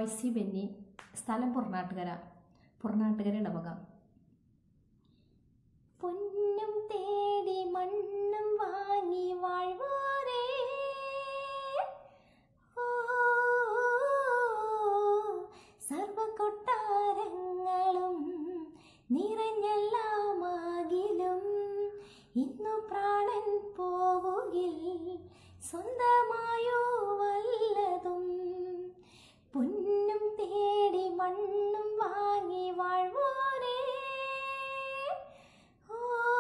ജോയ്സി ബെന്നി സ്ഥലം പുറനാട്ടുകര പുറനാട്ടുകര ഇടവക പൊന്നും തേടി മണ്ണും വാങ്ങി വാഴ്വോരേ ഓ സർവകൊട്ടാരങ്ങളും നിറഞ്ഞെല്ലാമാകിലും ഇന്നു പ്രാണൻ പോവുകിൽ സ്വന്തമായോ വല്ലതും പൊന്നും തേടി മണ്ണും വാങ്ങി വാഴ്വോരേ ഓ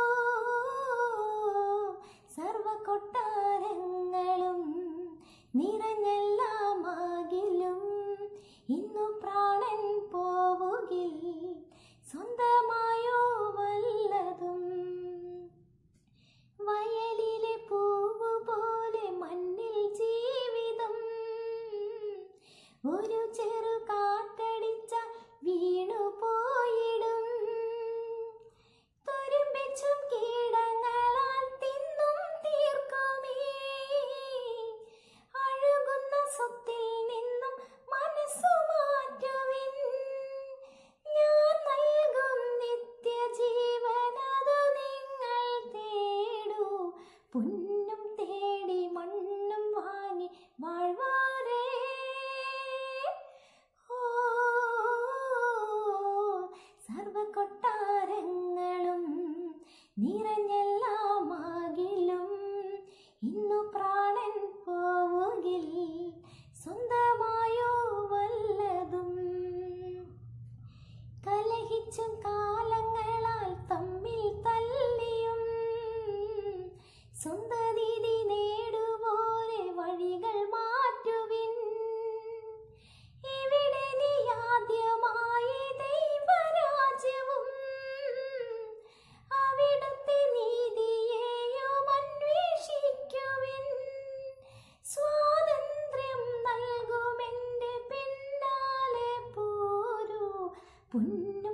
സർവകൊട്ടാരങ്ങളും നിറഞ്ഞെല്ലാമാകിലും ഇന്നു പ്രാണൻ പോവുകിൽ സ്വന്തമായോ വല്ലതും വയലിലെ പൂവ് പോലെ മണ്ണിൽ ജീവിതം ഒരു ചെറു കാറ്റടിച്ച വീണു പോയിടും തുരുമ്പിച്ചും കീടങ്ങളാൽ തിന്നും തീർക്കുമേ അഴുകുന്ന സ്വത്തിൽ നിന്നും മനസ്സു മാറ്റുവിൻ ഞാൻ നൽകും നിത്യജീവൻ അത് നിങ്ങൾ തേടൂ പൊന്നും തേടി മണ്ണും വാങ്ങി വാഴ്വാരേ ഓ സർവകൊട്ടാരങ്ങളും നിറഞ്ഞെല്ലാമാകിലും ഇന്നു പ്രാണൻ പോവുകിൽ സ്വന്തമായോ വല്ലതും കലഹിച്ചും കാലങ്ങളാൽ തമ്മിൽ തല്ലിയും സ്വന്തരീതി നേടുപോലെ വഴികൾ മാറ്റുവിൻ ഇവിടെ നീ ആദ്യമായി ദൈവരാജ്യവും അവിടുത്തെ നീതിയെയും അന്വേഷിക്കുവിൻ സ്വാതന്ത്ര്യം നൽകുമെന്റെ പിന്നാലെ പോരൂ പൊന്നും